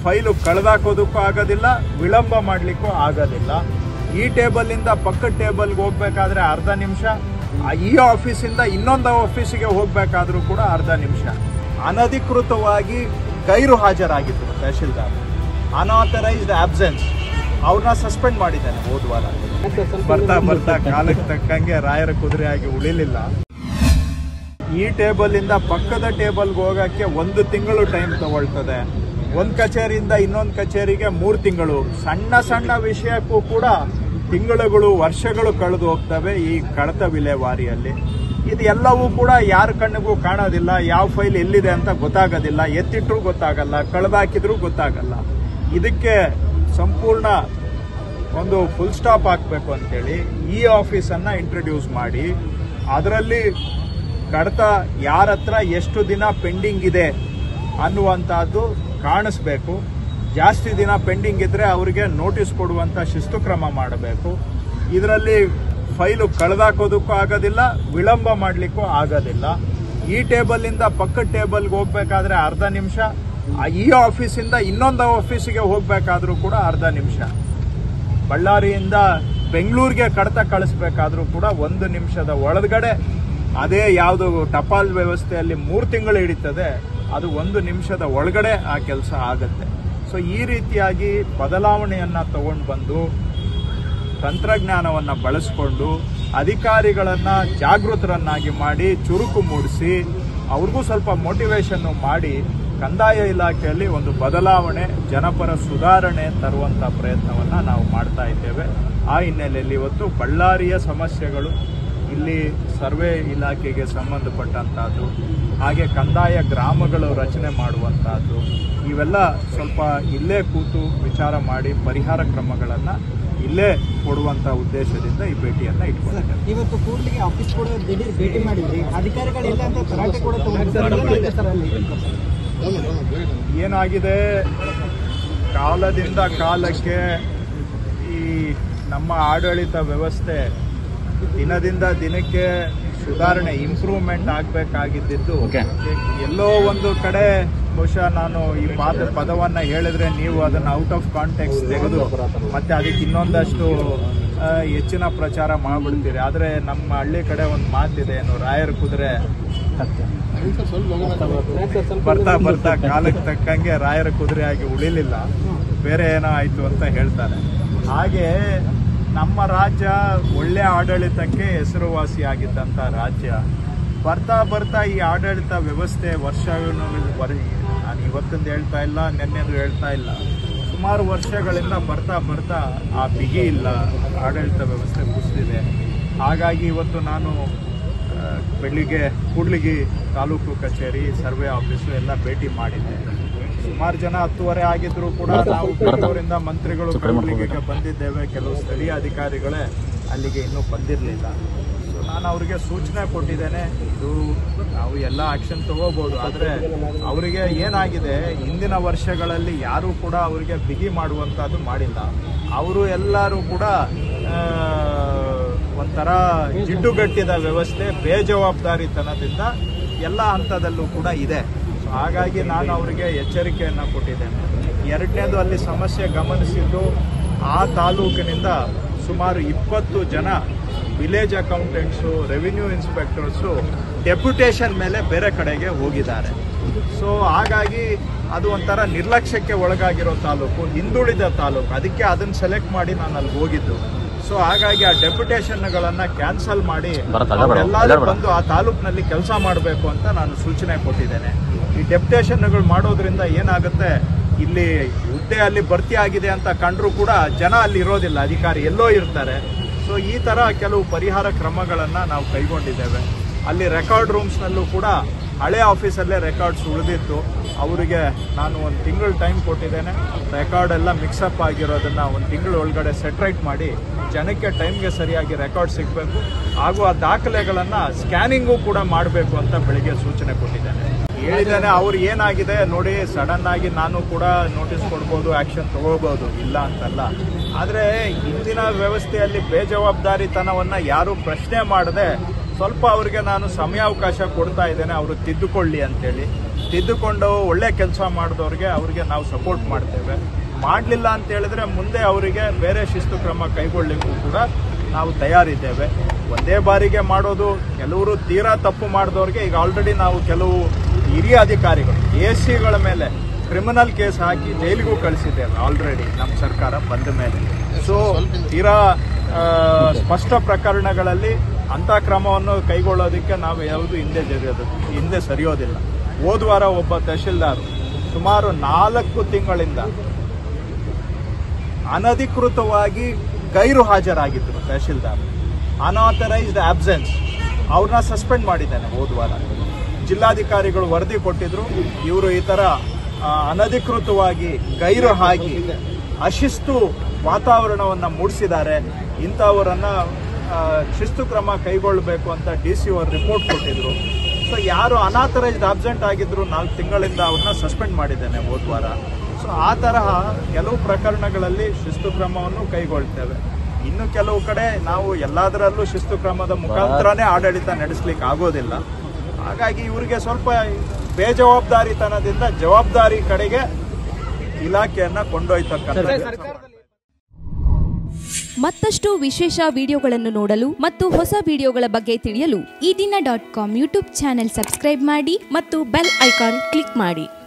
file ಕಳೆದಾಕೋದಕ್ಕೂ ಆಗೋದಿಲ್ಲ ವಿಳಂಬ ಮಾಡಲಿಕ್ಕೂ ಆಗೋದಿಲ್ಲ ಈ ಟೇಬಲಿಂದ ಪಕ್ಕದ ಟೇಬಲ್ಗೆ ಹೋಗ್ಬೇಕಾದ್ರೆ ಅರ್ಧ ನಿಮಿಷ ಈ ಆಫೀಸಿಂದ ಇನ್ನೊಂದು ಆಫೀಸಿಗೆ ಹೋಗಬೇಕಾದ್ರೂ ಕೂಡ ಅರ್ಧ ನಿಮಿಷ ಅನಧಿಕೃತವಾಗಿ ಗೈರು ಹಾಜರಾಗಿದ್ದರು ತಹಶೀಲ್ದಾರ್ ಅನಾಥರೈಸ್ಡ್ ಆಬ್ಸೆನ್ಸ್ ಅವ್ರನ್ನ ಸಸ್ಪೆಂಡ್ ಮಾಡಿದ್ದಾನೆ ಹೋದ ವಾರ ಬರ್ತಾ ಬರ್ತಾ ಕಾಲಕ್ಕೆ ತಕ್ಕಂಗೆ ರಾಯರ ಕುದುರೆಯಾಗಿ ಉಳಿಲಿಲ್ಲ ಈ ಟೇಬಲ್ ಇಂದ ಪಕ್ಕದ ಟೇಬಲ್ಗೆ ಹೋಗಕ್ಕೆ ಒಂದು ತಿಂಗಳು ಟೈಮ್ ತಗೊಳ್ತದೆ ಒಂದ್ ಕಚೇರಿಯಿಂದ ಇನ್ನೊಂದು ಕಚೇರಿಗೆ ಮೂರು ತಿಂಗಳು ಸಣ್ಣ ಸಣ್ಣ ವಿಷಯಕ್ಕೂ ಕೂಡ ತಿಂಗಳುಗಳು ವರ್ಷಗಳು ಕಳೆದು ಹೋಗ್ತವೆ ಈ ಕಡತ ವಿಲೇವಾರಿಯಲ್ಲಿ ಇದು ಎಲ್ಲವೂ ಕೂಡ ಯಾರ ಕಣ್ಣಿಗೂ ಕಾಣೋದಿಲ್ಲ ಯಾವ ಫೈಲ್ ಎಲ್ಲಿದೆ ಅಂತ ಗೊತ್ತಾಗೋದಿಲ್ಲ ಎತ್ತಿಟ್ರೂ ಗೊತ್ತಾಗಲ್ಲ ಕಳೆದಾಕಿದ್ರೂ ಗೊತ್ತಾಗಲ್ಲ ಇದಕ್ಕೆ ಸಂಪೂರ್ಣ ಒಂದು ಫುಲ್ ಸ್ಟಾಪ್ ಹಾಕಬೇಕು ಅಂತೇಳಿ ಈ ಆಫೀಸನ್ನ ಇಂಟ್ರೊಡ್ಯೂಸ್ ಮಾಡಿ ಅದರಲ್ಲಿ ಕಡತ ಯಾರ ಹತ್ರ ಎಷ್ಟು ದಿನ ಪೆಂಡಿಂಗ್ ಇದೆ ಅನ್ನುವಂಥದ್ದು ಕಾಣಿಸ್ಬೇಕು ಜಾಸ್ತಿ ದಿನ ಪೆಂಡಿಂಗ್ ಇದ್ರೆ ಅವರಿಗೆ ನೋಟಿಸ್ ಕೊಡುವಂತ ಶಿಸ್ತು ಕ್ರಮ ಮಾಡಬೇಕು ಇದರಲ್ಲಿ ಫೈಲು ಕಳೆದಾಕೋದಕ್ಕೂ ಆಗೋದಿಲ್ಲ ವಿಳಂಬ ಮಾಡಲಿಕ್ಕೂ ಆಗೋದಿಲ್ಲ ಈ ಟೇಬಲಿಂದ ಪಕ್ಕದ ಟೇಬಲ್ಗೆ ಹೋಗ್ಬೇಕಾದ್ರೆ ಅರ್ಧ ನಿಮಿಷ ಈ ಆಫೀಸಿಂದ ಇನ್ನೊಂದು ಆಫೀಸಿಗೆ ಹೋಗ್ಬೇಕಾದ್ರೂ ಕೂಡ ಅರ್ಧ ನಿಮಿಷ ಬಳ್ಳಾರಿಯಿಂದ ಬೆಂಗಳೂರಿಗೆ ಕಡತ ಕಳಿಸ್ಬೇಕಾದ್ರೂ ಕೂಡ ಒಂದು ನಿಮಿಷದ ಒಳಗಡೆ ಅದೇ ಯಾವುದು ಟಪಾಲ್ ವ್ಯವಸ್ಥೆಯಲ್ಲಿ ಮೂರು ತಿಂಗಳು ಹಿಡಿತದೆ ಅದು ಒಂದು ನಿಮಿಷದ ಒಳಗಡೆ ಆ ಕೆಲಸ ಆಗುತ್ತೆ ಸೊ ಈ ರೀತಿಯಾಗಿ ಬದಲಾವಣೆಯನ್ನ ತಗೊಂಡು ಬಂದು ತಂತ್ರಜ್ಞಾನವನ್ನು ಬಳಸಿಕೊಂಡು ಅಧಿಕಾರಿಗಳನ್ನ ಜಾಗೃತರನ್ನಾಗಿ ಮಾಡಿ ಚುರುಕು ಮೂಡಿಸಿ ಅವ್ರಿಗೂ ಸ್ವಲ್ಪ ಮೋಟಿವೇಶನ್ ಮಾಡಿ ಕಂದಾಯ ಇಲಾಖೆಯಲ್ಲಿ ಒಂದು ಬದಲಾವಣೆ ಜನಪರ ಸುಧಾರಣೆ ತರುವಂತ ಪ್ರಯತ್ನವನ್ನ ನಾವು ಮಾಡ್ತಾ ಇದ್ದೇವೆ ಆ ಹಿನ್ನೆಲೆಯಲ್ಲಿ ಇವತ್ತು ಬಳ್ಳಾರಿಯ ಸಮಸ್ಯೆಗಳು ಇಲ್ಲಿ ಸರ್ವೆ ಇಲಾಖೆಗೆ ಸಂಬಂಧಪಟ್ಟಂತಹದ್ದು ಹಾಗೆ ಕಂದಾಯ ಗ್ರಾಮಗಳು ರಚನೆ ಮಾಡುವಂತಹದ್ದು ಇವೆಲ್ಲ ಸ್ವಲ್ಪ ಇಲ್ಲೇ ಕೂತು ವಿಚಾರ ಮಾಡಿ ಪರಿಹಾರ ಕ್ರಮಗಳನ್ನು ಇಲ್ಲೇ ಕೊಡುವಂತ ಉದ್ದೇಶದಿಂದ ಈ ಭೇಟಿಯನ್ನ ಇಟ್ಕೊಂಡಿದ್ದೇವೆ ಇವತ್ತು ಕೂಡ್ಲಿಗೆ ಆಫೀಸ್ ಕೂಡ ದಿಢೀರ್ ಭೇಟಿ ಮಾಡಿದ್ರಿ ಅಧಿಕಾರಿಗಳಿಲ್ಲ ಅಂತ ತರಾಟೆ ಕೂಡ ತಗೊಂಡಿದ್ದಾರೆ ಸರ್ ಅಲ್ಲಿ ಏನಾಗಿದೆ ಕಾಲದಿಂದ ಕಾಲಕ್ಕೆ ಈ ನಮ್ಮ ಆಡಳಿತ ವ್ಯವಸ್ಥೆ ದಿನದಿಂದ ದಿನಕ್ಕೆ ಸುಧಾರಣೆ ಇಂಪ್ರೂವ್ಮೆಂಟ್ ಆಗಬೇಕಾಗಿದ್ದು ಎಲ್ಲೋ ಒಂದು ಕಡೆ ಬಹುಶಃ ನಾನು ಈ ಪಾದ ಪದವನ್ನ ಹೇಳಿದ್ರೆ ನೀವು ಅದನ್ನ ಔಟ್ ಆಫ್ ಕಾಂಟೆಕ್ಸ್ ತೆಗೆದು ಮತ್ತೆ ಅದಕ್ಕೆ ಇನ್ನೊಂದಷ್ಟು ಆ, ಹೆಚ್ಚಿನ ಪ್ರಚಾರ ಮಾಡ್ಬಿಡ್ತೀರಿ ಆದ್ರೆ ನಮ್ಮ ಹಳ್ಳಿ ಕಡೆ ಒಂದು ಮಾತಿದೆ ಏನು ರಾಯರ ಕುದುರೆ ಬರ್ತಾ ಬರ್ತಾ ಕಾಲಕ್ಕೆ ತಕ್ಕಂಗೆ ರಾಯರ ಕುದುರೆಯಾಗಿ ಉಳಿಲಿಲ್ಲ ಬೇರೆ ಏನೋ ಆಯ್ತು ಅಂತ ಹೇಳ್ತಾರೆ ಹಾಗೆ ನಮ್ಮ ರಾಜ್ಯ ಒಳ್ಳೆ ಆಡಳಿತಕ್ಕೆ ಹೆಸರುವಾಸಿಯಾಗಿದ್ದಂಥ ರಾಜ್ಯ ಬರ್ತಾ ಬರ್ತಾ ಈ ಆಡಳಿತ ವ್ಯವಸ್ಥೆ ವರ್ಷ ನಾನು ಇವತ್ತೊಂದು ಹೇಳ್ತಾ ಇಲ್ಲ ನಿನ್ನೆದು ಹೇಳ್ತಾ ಇಲ್ಲ ಸುಮಾರು ವರ್ಷಗಳಿಂದ ಬರ್ತಾ ಬರ್ತಾ ಆ ಬಿಗಿ ಇಲ್ಲ ಆಡಳಿತ ವ್ಯವಸ್ಥೆ ಕುಸಿದಿದೆ ಹಾಗಾಗಿ ಇವತ್ತು ನಾನು ಆ, ಬೆಳಿಗ್ಗೆ ಕೂಡ್ಲಿಗಿ ತಾಲೂಕು ಕಚೇರಿ ಸರ್ವೆ ಆಫೀಸು ಎಲ್ಲ ಭೇಟಿ ಮಾಡಿದ್ದೆ ಸುಮಾರು ಜನ ಹತ್ತುವರೆ ಆಗಿದ್ರು ಕೂಡ ನಾವು ಬೆಂಗಳೂರಿಂದ ಮಂತ್ರಿಗಳು ಕೂಡ್ಲಿಗಿಗೆ ಬಂದಿದ್ದೇವೆ ಕೆಲವು ಸ್ಥಳೀಯ ಅಧಿಕಾರಿಗಳೇ ಅಲ್ಲಿಗೆ ಇನ್ನೂ ಬಂದಿರಲಿಲ್ಲ ಸೊ ನಾನು ಅವರಿಗೆ ಸೂಚನೆ ಕೊಟ್ಟಿದ್ದೇನೆ ಇದು ನಾವು ಎಲ್ಲ ಆಕ್ಷನ್ ತಗೋಬಹುದು ಆದರೆ ಅವರಿಗೆ ಏನಾಗಿದೆ ಹಿಂದಿನ ವರ್ಷಗಳಲ್ಲಿ ಯಾರೂ ಕೂಡ ಅವರಿಗೆ ಬಿಗಿ ಮಾಡುವಂಥದ್ದು ಮಾಡಿಲ್ಲ ಅವರು ಎಲ್ಲರೂ ಕೂಡ ಆ, ಒಂಥರ ಜಿಡ್ಡುಗಟ್ಟಿದ ವ್ಯವಸ್ಥೆ ಬೇಜವಾಬ್ದಾರಿತನದಿಂದ ಎಲ್ಲ ಹಂತದಲ್ಲೂ ಕೂಡ ಇದೆ ಸೊ ಹಾಗಾಗಿ ನಾನು ಅವರಿಗೆ ಎಚ್ಚರಿಕೆಯನ್ನು ಕೊಟ್ಟಿದ್ದೇನೆ ಎರಡನೇದು ಅಲ್ಲಿ ಸಮಸ್ಯೆ ಗಮನಿಸಿದ್ದು ಆ ತಾಲೂಕಿನಿಂದ ಸುಮಾರು ಇಪ್ಪತ್ತು ಜನ village accountants revenue inspectors deputation ಮೇಲೆ ಬೇರೆ ಕಡೆಗೆ ಹೋಗಿದ್ದಾರೆ ಸೊ ಹಾಗಾಗಿ ಅದು ಒಂಥರ ನಿರ್ಲಕ್ಷ್ಯಕ್ಕೆ ಒಳಗಾಗಿರೋ ತಾಲೂಕು ಹಿಂದುಳಿದ ತಾಲೂಕು ಅದಕ್ಕೆ ಅದನ್ನ ಸೆಲೆಕ್ಟ್ ಮಾಡಿ ನಾನು ಅಲ್ಲಿ ಹೋಗಿದ್ದು ಸೊ ಹಾಗಾಗಿ ಆ ಡೆಪ್ಯುಟೇಷನ್ಗಳನ್ನ ಕ್ಯಾನ್ಸಲ್ ಮಾಡಿ ಎಲ್ಲರೂ ಬಂದು ಆ ತಾಲೂಕಿನಲ್ಲಿ ಕೆಲಸ ಮಾಡಬೇಕು ಅಂತ ನಾನು ಸೂಚನೆ ಕೊಟ್ಟಿದ್ದೇನೆ ಈ ಡೆಪ್ಯುಟೇಷನ್ಗಳು ಮಾಡೋದ್ರಿಂದ ಏನಾಗುತ್ತೆ ಇಲ್ಲಿ ಹುದ್ದೆ ಅಲ್ಲಿ ಭರ್ತಿ ಆಗಿದೆ ಅಂತ ಕಂಡ್ರು ಕೂಡ ಜನ ಅಲ್ಲಿ ಇರೋದಿಲ್ಲ ಅಧಿಕಾರಿ ಎಲ್ಲೋ ಇರ್ತಾರೆ ಸೊ ಈ ತರ ಕೆಲವು ಪರಿಹಾರ ಕ್ರಮಗಳನ್ನ ನಾವು ಕೈಗೊಂಡಿದ್ದೇವೆ ಅಲ್ಲಿ ರೆಕಾರ್ಡ್ ರೂಮ್ಸ್ನಲ್ಲೂ ಕೂಡ ಹಳೆ ಆಫೀಸಲ್ಲೇ ರೆಕಾರ್ಡ್ಸ್ ಉಳಿದಿತ್ತು ಅವರಿಗೆ ನಾನು ಒಂದು ತಿಂಗಳು ಟೈಮ್ ಕೊಟ್ಟಿದ್ದೇನೆ ರೆಕಾರ್ಡ್ ಎಲ್ಲ ಮಿಕ್ಸಪ್ ಆಗಿರೋದನ್ನ ಒಂದು ತಿಂಗಳ ಒಳಗಡೆ ಸೆಟ್ರೈಟ್ ಮಾಡಿ ಜನಕ್ಕೆ ಟೈಮ್ಗೆ ಸರಿಯಾಗಿ ರೆಕಾರ್ಡ್ ಸಿಗಬೇಕು ಹಾಗೂ ಆ ದಾಖಲೆಗಳನ್ನ ಸ್ಕ್ಯಾನಿಂಗು ಕೂಡ ಮಾಡಬೇಕು ಅಂತ ಬೆಳಿಗ್ಗೆ ಸೂಚನೆ ಕೊಟ್ಟಿದ್ದೇನೆ ಹೇಳಿದ್ದೇನೆ ಅವ್ರು ಏನಾಗಿದೆ ನೋಡಿ ಸಡನ್ ಆಗಿ ನಾನು ಕೂಡ ನೋಟಿಸ್ ಕೊಡ್ಬೋದು ಆಕ್ಷನ್ ತಗೋಬಹುದು ಇಲ್ಲ ಅಂತಲ್ಲ ಆದ್ರೆ ಹಿಂದಿನ ವ್ಯವಸ್ಥೆಯಲ್ಲಿ ಬೇಜವಾಬ್ದಾರಿತನವನ್ನ ಯಾರು ಪ್ರಶ್ನೆ ಮಾಡದೆ ಸ್ವಲ್ಪ ಅವರಿಗೆ ನಾನು ಸಮಯಾವಕಾಶ ಕೊಡ್ತಾ ಇದ್ದೇನೆ ಅವರು ತಿದ್ದುಕೊಳ್ಳಿ ಅಂತೇಳಿ ತಿದ್ದುಕೊಂಡು ಒಳ್ಳೆ ಕೆಲಸ ಮಾಡಿದವ್ರಿಗೆ ಅವ್ರಿಗೆ ನಾವು ಸಪೋರ್ಟ್ ಮಾಡ್ತೇವೆ ಮಾಡಲಿಲ್ಲ ಅಂತ ಹೇಳಿದ್ರೆ ಮುಂದೆ ಅವರಿಗೆ ಬೇರೆ ಶಿಸ್ತು ಕ್ರಮ ಕೈಗೊಳ್ಳಿಕ್ಕೂ ಕೂಡ ನಾವು ತಯಾರಿದ್ದೇವೆ ಒಂದೇ ಬಾರಿಗೆ ಮಾಡೋದು ಕೆಲವರು ತೀರಾ ತಪ್ಪು ಮಾಡಿದವ್ರಿಗೆ ಈಗ ಆಲ್ರೆಡಿ ನಾವು ಕೆಲವು ಹಿರಿಯ ಅಧಿಕಾರಿಗಳು ಎ ಸಿಗಳ ಮೇಲೆ ಕ್ರಿಮಿನಲ್ ಕೇಸ್ ಹಾಕಿ ಜೈಲಿಗೂ ಕಳಿಸಿದ್ದೇವೆ ಆಲ್ರೆಡಿ ನಮ್ಮ ಸರ್ಕಾರ ಬಂದ ಮೇಲೆ ಸೊ ತೀರಾ ಆ, ಸ್ಪಷ್ಟ ಪ್ರಕರಣಗಳಲ್ಲಿ ಅಂಥ ಕ್ರಮವನ್ನು ಕೈಗೊಳ್ಳೋದಕ್ಕೆ ನಾವು ಯಾವುದು ಹಿಂದೆ ಜರಿಯೋದು ಹಿಂದೆ ಸರಿಯೋದಿಲ್ಲ ಹೋದ ವಾರ ಒಬ್ಬ ತಹಶೀಲ್ದಾರ್ ಸುಮಾರು ನಾಲ್ಕು ತಿಂಗಳಿಂದ ಅನಧಿಕೃತವಾಗಿ ಗೈರು ಹಾಜರಾಗಿದ್ದರು ತಹಶೀಲ್ದಾರ್ ಅನಾಥರೈಸ್ಡ್ ಆಬ್ಸೆನ್ಸ್ ಅವ್ರನ್ನ ಸಸ್ಪೆಂಡ್ ಮಾಡಿದ್ದಾನೆ ಹೋದ ವಾರ ಜಿಲ್ಲಾಧಿಕಾರಿಗಳು ವರದಿ ಕೊಟ್ಟಿದ್ರು ಇವರು ಈ ತರ ಆ, ಅನಧಿಕೃತವಾಗಿ ಗೈರು ಹಾಕಿ ಅಶಿಸ್ತು ವಾತಾವರಣವನ್ನು ಮೂಡಿಸಿದ್ದಾರೆ ಇಂಥವರನ್ನ ಆ, ಶಿಸ್ತು ಕ್ರಮ ಕೈಗೊಳ್ಳಬೇಕು ಅಂತ ಡಿ ಸಿ ಅವರು ರಿಪೋರ್ಟ್ ಕೊಟ್ಟಿದ್ರು ಸೊ ಯಾರು ಅನಾಥರೈಸ್ಡ್ ಆಬ್ಸೆಂಟ್ ಆಗಿದ್ರು ನಾಲ್ಕು ತಿಂಗಳಿಂದ ಅವ್ರನ್ನ ಸಸ್ಪೆಂಡ್ ಮಾಡಿದ್ದೇನೆ ಹೋದ ವಾರ ಸೊ ಆ ತರಹ ಕೆಲವು ಪ್ರಕರಣಗಳಲ್ಲಿ ಶಿಸ್ತು ಕ್ರಮವನ್ನು ಕೈಗೊಳ್ತೇವೆ ಇನ್ನು ಕೆಲವು ಕಡೆ ನಾವು ಎಲ್ಲದರಲ್ಲೂ ಶಿಸ್ತು ಕ್ರಮದ ಮುಖಾಂತರನೇ ಆಡಳಿತ ನಡೆಸಲಿಕ್ಕೆ ಆಗೋದಿಲ್ಲ ಹಾಗಾಗಿ ಇವರಿಗೆ ಸ್ವಲ್ಪ ಬೇಜವಾಬ್ದಾರಿತನದಿಂದ ಜವಾಬ್ದಾರಿ ಕಡೆಗೆ ಇಲಾಖೆಯನ್ನ ಕೊಂಡೊಯ್ತಕ್ಕಂಥ ಮತ್ತಷ್ಟು ವಿಶೇಷ ವಿಡಿಯೋಗಳನ್ನು ನೋಡಲು ಮತ್ತು ಹೊಸ ವಿಡಿಯೋಗಳ ಬಗ್ಗೆ ತಿಳಿಯಲು Ee Dina dot com YouTube channel subscribe ಮಾಡಿ ಮತ್ತು ಬೆಲ್ ಐಕಾನ್ ಕ್ಲಿಕ್ ಮಾಡಿ